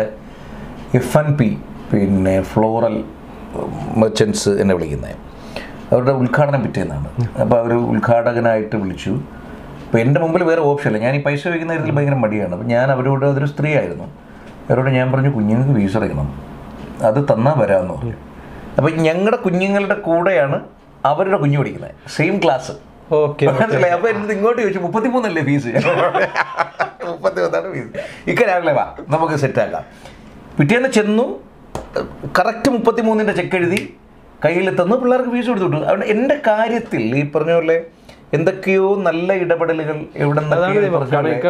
എഫ് എൻ പി പിന്നെ ഫ്ലോറൽ മെർച്ചൻസ് എന്നെ വിളിക്കുന്നത് അവരുടെ ഉദ്ഘാടനം പിറ്റേന്നാണ് അപ്പോൾ അവർ ഉദ്ഘാടകനായിട്ട് വിളിച്ചു അപ്പോൾ എൻ്റെ മുമ്പിൽ വേറെ ഓപ്ഷൻ ഇല്ല ഞാൻ ഈ പൈസ വയ്ക്കുന്ന കാര്യത്തിൽ ഭയങ്കര മടിയാണ് അപ്പോൾ ഞാൻ അവരോട് അതൊരു സ്ത്രീ ആയിരുന്നു അവരോട് ഞാൻ പറഞ്ഞു കുഞ്ഞുങ്ങൾക്ക് ഫീസ് അടയ്ക്കണം അത് തന്നാൽ വരാമെന്ന് പറഞ്ഞു അപ്പോൾ ഞങ്ങളുടെ കുഞ്ഞുങ്ങളുടെ കൂടെയാണ് അവരുടെ കുഞ്ഞു പഠിക്കുന്നത് സെയിം ക്ലാസ് ഓക്കെ മനസ്സിലായി അപ്പൊ എന്നിട്ട് ഇങ്ങോട്ട് ചോദിച്ചു മുപ്പത്തിമൂന്നല്ലേ ഫീസ് മുപ്പത്തിമൂന്നാണ് ഫീസ് ഇക്ക രാവിലെ വാ നമുക്ക് സെറ്റാക്കാം പിറ്റേന്ന് ചെന്നു കറക്റ്റ് മുപ്പത്തിമൂന്നിൻ്റെ ചെക്ക് എഴുതി കയ്യിൽ തന്നു പിള്ളേർക്ക് ഫീസ് കൊടുത്തു വിട്ടു അതുകൊണ്ട് എൻ്റെ കാര്യത്തിൽ ഈ പറഞ്ഞ പോലെ എന്തൊക്കെയോ നല്ല ഇടപെടലുകൾ എവിടെ അതാണ് നിന്നൊക്കെയോ ദൈവം. പറഞ്ഞ കാരണം പോലെ ഇക്ക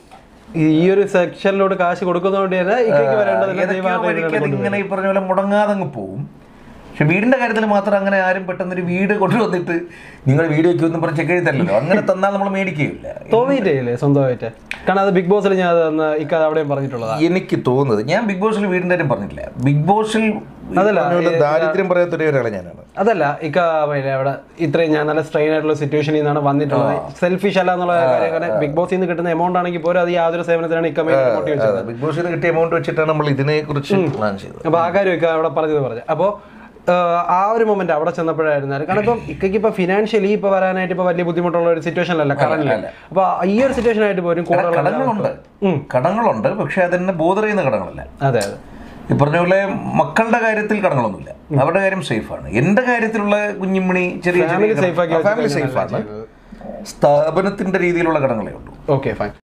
ഈ ഒരു സെക്ഷനിലോട് കാശ് കൊടുക്കുന്നതുകൊണ്ട് തന്നെ ഇക്കയ്ക്ക് വരേണ്ടതില്ല ഏതൊക്കെയോ ദൈവമായിട്ട് വഴിക്ക് അത് ഇങ്ങനെ ഈ പറഞ്ഞ പോലെ മുടങ്ങാതെ അങ്ങ് പോവും പക്ഷെ വീടിന്റെ കാര്യത്തിൽ മാത്രം അങ്ങനെ ആരും പെട്ടെന്നൊരു വീട് കൊണ്ടുവന്നിട്ട് നിങ്ങൾ വീട് വെക്കുമെന്ന് പറഞ്ഞ് ചെക്ക് എഴുതല്ലോ അങ്ങനെ തന്നാൽ നമ്മൾ മേടിക്കുകയില്ല തോന്നിയിട്ടേ സ്വന്തമായിട്ട് കാരണം അത് ബിഗ് ബോസിൽ ഞാൻ അത് അന്ന് ഇക്ക അത് അവിടെയും പറഞ്ഞിട്ടുള്ളതാ എനിക്ക് തോന്നുന്നത് ഞാൻ ബിഗ് ബോസിൽ വീടിന്റെ കാര്യം പറഞ്ഞില്ല ബിഗ് ബോസിൽ ഈ അതല്ല, പറഞ്ഞ പോലെ ദാരിദ്ര്യം പറയാത്തൊരു ഒരാളെ ഞാനാണ് അതല്ല ഇക്ക പിന്നെ അവിടെ ഇത്രയും ഞാൻ നല്ല സ്ട്രെയിൻ ആയിട്ടുള്ള സിറ്റുവേഷനിൽ നിന്നാണ് വന്നിട്ടുള്ളത് സെൽഫിഷ് അല്ല എന്നുള്ള കാര്യം കാരണം ബിഗ് ബോസിൽ നിന്ന് കിട്ടുന്ന എമൗണ്ട് ആണെങ്കിൽ പോലും അത് യാതൊരു സേവനത്തിനാണ് ഇക്ക മോട്ടിവേറ്റ് ചെയ്തത് ബിഗ് ബോസിൽ നിന്ന് കിട്ടിയ എമൗണ്ട് വെച്ചിട്ടാണ് നമ്മൾ ഇതിനെ കുറിച്ച് പ്ലാൻ ചെയ്തത് അപ്പൊ ആ കാര്യം ഇക്ക അവിടെ പറഞ്ഞത് പറഞ്ഞു അപ്പോൾ ആ ഒരു മൊമെന്റ് അവിടെ ചെന്നപ്പോഴായിരുന്നു കാരണം ഇപ്പം ഇക്കയ്ക്ക് ഇപ്പൊ ഫിനാൻഷ്യലി ഇപ്പൊ വരാനായിട്ട് ഇപ്പൊ വലിയ ബുദ്ധിമുട്ടുള്ള ഒരു സിറ്റുവേഷനിലല്ല കറണ്ടില്ല അപ്പൊ ഈ ഒരു സിറ്റുവേഷൻ ആയിട്ട് പോലും കൂടെ ഉള്ള കടങ്ങളുണ്ട് കടങ്ങളുണ്ട് പക്ഷെ അതെന്നെ ബോധർ ചെയ്യുന്ന കടങ്ങളല്ല അതെ അതെ ഈ പറഞ്ഞ പോലെ മക്കളുടെ കാര്യത്തിൽ കടങ്ങളൊന്നുമില്ല അവരുടെ കാര്യം സേഫാണ് എൻ്റെ കാര്യത്തിലുള്ള കുഞ്ഞുമണി ചെറിയ Family safe ആക്കി ഫാമിലി വെച്ചിട്ട് സേഫാണ് സ്ഥാപനത്തിന്റെ രീതിയിലുള്ള കടങ്ങളേ ഉള്ളൂ ഓക്കെ ഫൈൻ